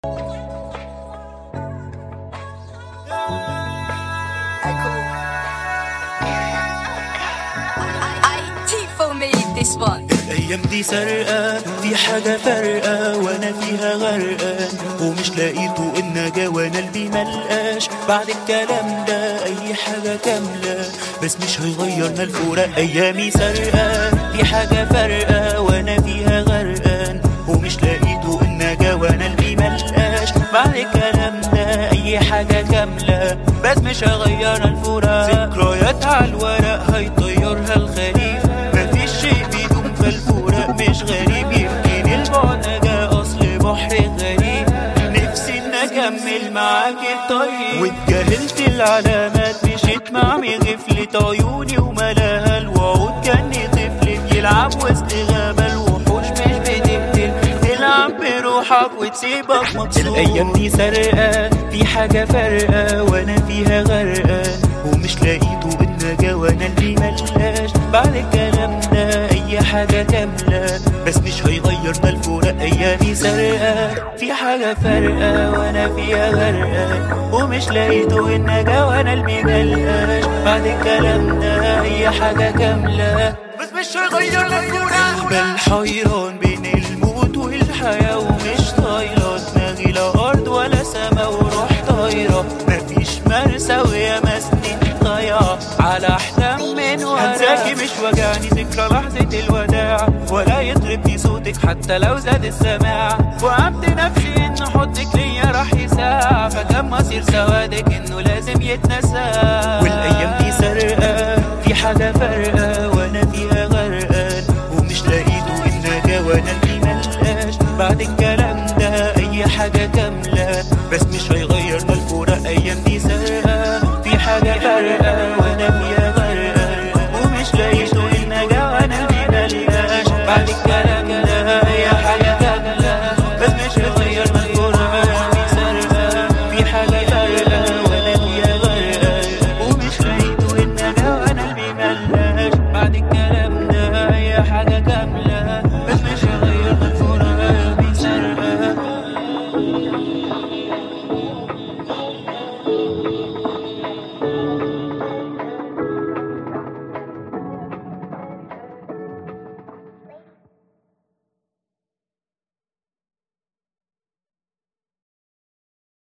this one الايام دي سرقة في حاجة فارقة وانا فيها غرقان ومش لاقيته النجا وانا قلبي ملقاش بعد الكلام ده اي حاجة كاملة بس مش هيغيرنا الفراق ايامي سرقة في حاجة فارقة وانا فيها غرقان ومش لاقيته النجا وانا قلبي ملقاش بعد الكلام ده اي حاجة كاملة بس مش هيغيرنا الفراق ذكريات على الورق هيطيرها الخريف مفيش شيء بيدوم فالفراق مش غريب يمكن البعد نجا اصل بحر غريب نفسي ان اكمل معاك الطريق واتجاهلت العلامات مشيت مع غفلة عيوني وملاها الوعود كاني طفل بيلعب وسط غابة الوحوش مش بتقتل تلعب بروحك وتسيبك مبسوط الايام دي سرقة في حاجة فارقة وانا فيها غرقان ومش لاقيته النجا وانا اللي ملقاش بعد الكلام ده اي حاجة كاملة بس مش هيغيرنا الفراق ايامي سرقة في حاجة فارقة وانا فيها غرقان ومش لاقيته النجا وانا اللي ملقاش بعد الكلام ده اي حاجة كاملة بس مش هيغيرنا الفراق بل حيران بين الموت والحياة ومش طايلة دماغي لا أرض ولا سما وروح طايرة مفيش مرسى ويا مسنين ضايعة على أحلام من ورا هنساكي مش وجعني ذكرى لحظة الوداع ولا يطربني صوتك حتى لو زاد السماع وعمت نفسي إن حضنك ليا راح يساع فكان مصير سوادك إنه لازم يتنسى والأيام دي سرقة في حاجة فارقة وأنا فيها غرقان ومش لاقيته النجا وأنا اللي ملقاش بعد الكلام ده أي حاجة كاملة بس مش هيغيرنا الفراق أيام دي سرقة في حاجة فارقة